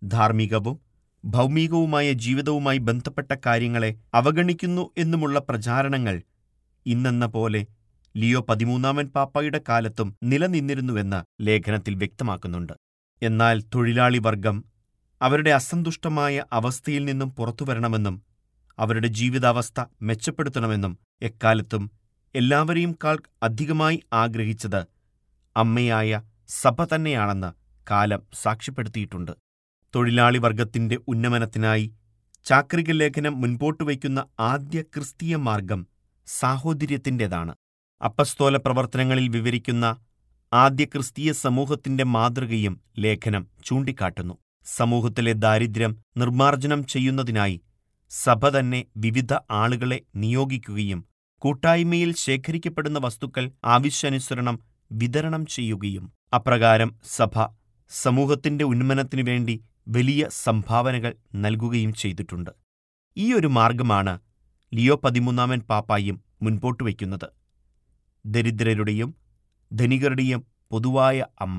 ധാർമ്മികവും ഭൗമികവുമായ ജീവിതവുമായി ബന്ധപ്പെട്ട കാര്യങ്ങളെ അവഗണിക്കുന്നു എന്നുമുള്ള പ്രചാരണങ്ങൾ ഇന്നെന്ന പോലെ ലിയോ പതിമൂന്നാമൻ പാപ്പായുടെ കാലത്തും നിലനിന്നിരുന്നുവെന്ന് ലേഖനത്തിൽ വ്യക്തമാക്കുന്നുണ്ട് എന്നാൽ തൊഴിലാളി വർഗം അവരുടെ അസന്തുഷ്ടമായ അവസ്ഥയിൽ നിന്നും പുറത്തുവരണമെന്നും അവരുടെ ജീവിതാവസ്ഥ മെച്ചപ്പെടുത്തണമെന്നും എക്കാലത്തും എല്ലാവരെയും കാൾ അധികമായി ആഗ്രഹിച്ചത് അമ്മയായ സഭ തന്നെയാണെന്ന് കാലം സാക്ഷ്യപ്പെടുത്തിയിട്ടുണ്ട് തൊഴിലാളി വർഗത്തിന്റെ ഉന്നമനത്തിനായി ചാക്രിക ലേഖനം മുൻപോട്ട് വയ്ക്കുന്ന ആദ്യ ക്രിസ്തീയ മാർഗം സാഹോദര്യത്തിൻ്റെതാണ് അപ്പസ്തോല പ്രവർത്തനങ്ങളിൽ വിവരിക്കുന്ന ആദ്യ ക്രിസ്തീയ സമൂഹത്തിന്റെ മാതൃകയും ലേഖനം ചൂണ്ടിക്കാട്ടുന്നു സമൂഹത്തിലെ ദാരിദ്ര്യം നിർമ്മാർജ്ജനം ചെയ്യുന്നതിനായി സഭ തന്നെ വിവിധ ആളുകളെ നിയോഗിക്കുകയും കൂട്ടായ്മയിൽ ശേഖരിക്കപ്പെടുന്ന വസ്തുക്കൾ ആവശ്യാനുസരണം വിതരണം ചെയ്യുകയും അപ്രകാരം സഭ സമൂഹത്തിന്റെ ഉന്നമനത്തിനു വേണ്ടി വലിയ സംഭാവനകൾ നൽകുകയും ചെയ്തിട്ടുണ്ട് ഈ ഒരു മാർഗമാണ് ലിയോ പതിമൂന്നാമൻ പാപ്പായും മുൻപോട്ട് വയ്ക്കുന്നത് ദരിദ്രരുടെയും ധനികരുടെയും പൊതുവായ അമ്മ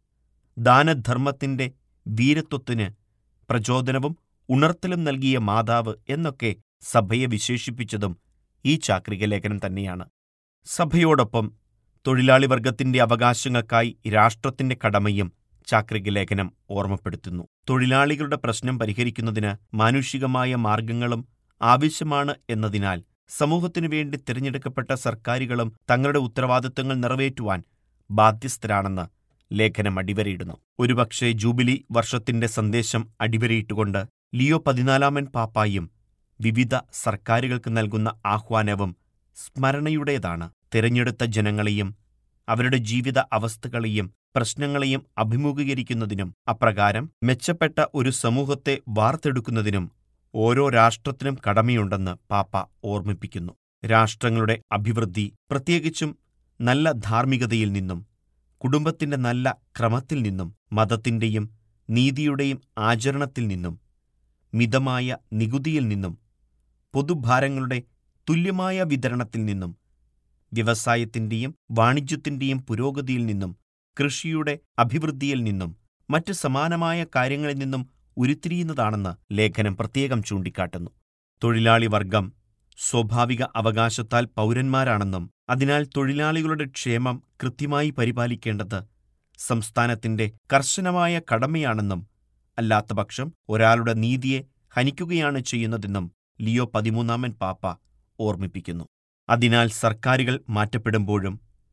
ദാനധർമ്മത്തിന്റെ വീരത്വത്തിന് പ്രചോദനവും ഉണർത്തലും നൽകിയ മാതാവ് എന്നൊക്കെ സഭയെ വിശേഷിപ്പിച്ചതും ഈ ചാക്രിക ലേഖനം തന്നെയാണ് സഭയോടൊപ്പം തൊഴിലാളി വർഗത്തിന്റെ അവകാശങ്ങൾക്കായി രാഷ്ട്രത്തിന്റെ കടമയും ചാക്രിക ലേഖനം ഓർമ്മപ്പെടുത്തുന്നു തൊഴിലാളികളുടെ പ്രശ്നം പരിഹരിക്കുന്നതിന് മാനുഷികമായ മാർഗങ്ങളും ആവശ്യമാണ് എന്നതിനാൽ സമൂഹത്തിനു വേണ്ടി തിരഞ്ഞെടുക്കപ്പെട്ട സർക്കാരുകളും തങ്ങളുടെ ഉത്തരവാദിത്വങ്ങൾ നിറവേറ്റുവാൻ ബാധ്യസ്ഥരാണെന്ന് ലേഖനം അടിവരയിടുന്നു ഒരുപക്ഷെ ജൂബിലി വർഷത്തിന്റെ സന്ദേശം അടിവരയിട്ടുകൊണ്ട് ലിയോ പതിനാലാമൻ പാപ്പായും വിവിധ സർക്കാരുകൾക്ക് നൽകുന്ന ആഹ്വാനവും സ്മരണയുടേതാണ് തിരഞ്ഞെടുത്ത ജനങ്ങളെയും അവരുടെ ജീവിത അവസ്ഥകളെയും പ്രശ്നങ്ങളെയും അഭിമുഖീകരിക്കുന്നതിനും അപ്രകാരം മെച്ചപ്പെട്ട ഒരു സമൂഹത്തെ വാർത്തെടുക്കുന്നതിനും ഓരോ രാഷ്ട്രത്തിനും കടമയുണ്ടെന്ന് പാപ്പ ഓർമ്മിപ്പിക്കുന്നു രാഷ്ട്രങ്ങളുടെ അഭിവൃദ്ധി പ്രത്യേകിച്ചും നല്ല ധാർമ്മികതയിൽ നിന്നും കുടുംബത്തിന്റെ നല്ല ക്രമത്തിൽ നിന്നും മതത്തിന്റെയും നീതിയുടെയും ആചരണത്തിൽ നിന്നും മിതമായ നികുതിയിൽ നിന്നും പൊതുഭാരങ്ങളുടെ തുല്യമായ വിതരണത്തിൽ നിന്നും വ്യവസായത്തിന്റെയും വാണിജ്യത്തിന്റെയും പുരോഗതിയിൽ നിന്നും കൃഷിയുടെ അഭിവൃദ്ധിയിൽ നിന്നും മറ്റ് സമാനമായ കാര്യങ്ങളിൽ നിന്നും ഉരുത്തിരിയുന്നതാണെന്ന് ലേഖനം പ്രത്യേകം ചൂണ്ടിക്കാട്ടുന്നു തൊഴിലാളി വർഗം സ്വാഭാവിക അവകാശത്താൽ പൗരന്മാരാണെന്നും അതിനാൽ തൊഴിലാളികളുടെ ക്ഷേമം കൃത്യമായി പരിപാലിക്കേണ്ടത് സംസ്ഥാനത്തിന്റെ കർശനമായ കടമയാണെന്നും അല്ലാത്തപക്ഷം ഒരാളുടെ നീതിയെ ഹനിക്കുകയാണ് ചെയ്യുന്നതെന്നും ലിയോ പതിമൂന്നാമൻ പാപ്പ ഓർമ്മിപ്പിക്കുന്നു അതിനാൽ സർക്കാരുകൾ മാറ്റപ്പെടുമ്പോഴും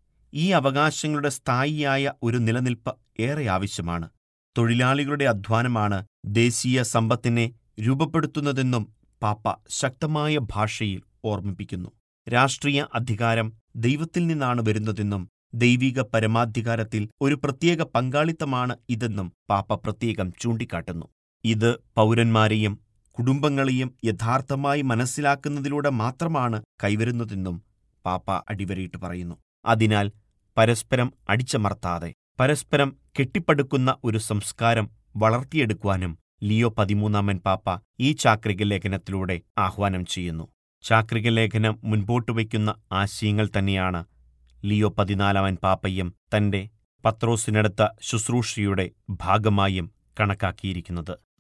ഈ അവകാശങ്ങളുടെ സ്ഥായിയായ ഒരു നിലനിൽപ്പ് ഏറെ ആവശ്യമാണ് തൊഴിലാളികളുടെ അധ്വാനമാണ് ദേശീയ സമ്പത്തിനെ രൂപപ്പെടുത്തുന്നതെന്നും പാപ്പ ശക്തമായ ഭാഷയിൽ ഓർമ്മിപ്പിക്കുന്നു രാഷ്ട്രീയ അധികാരം ദൈവത്തിൽ നിന്നാണ് വരുന്നതെന്നും ദൈവിക പരമാധികാരത്തിൽ ഒരു പ്രത്യേക പങ്കാളിത്തമാണ് ഇതെന്നും പാപ്പ പ്രത്യേകം ചൂണ്ടിക്കാട്ടുന്നു ഇത് പൗരന്മാരെയും കുടുംബങ്ങളെയും യഥാർത്ഥമായി മനസ്സിലാക്കുന്നതിലൂടെ മാത്രമാണ് കൈവരുന്നതെന്നും പാപ്പ അടിവരയിട്ട് പറയുന്നു അതിനാൽ പരസ്പരം അടിച്ചമർത്താതെ പരസ്പരം കെട്ടിപ്പടുക്കുന്ന ഒരു സംസ്കാരം വളർത്തിയെടുക്കുവാനും ലിയോ പതിമൂന്നാമൻ പാപ്പ ഈ ചാക്രിക ലേഖനത്തിലൂടെ ആഹ്വാനം ചെയ്യുന്നു ചാക്രിക ലേഖനം മുൻപോട്ട് വയ്ക്കുന്ന ആശയങ്ങൾ തന്നെയാണ് ലിയോ പതിനാലാമൻ പാപ്പയും തന്റെ പത്രോസിനടുത്ത ശുശ്രൂഷയുടെ ഭാഗമായും കണക്കാക്കിയിരിക്കുന്നത്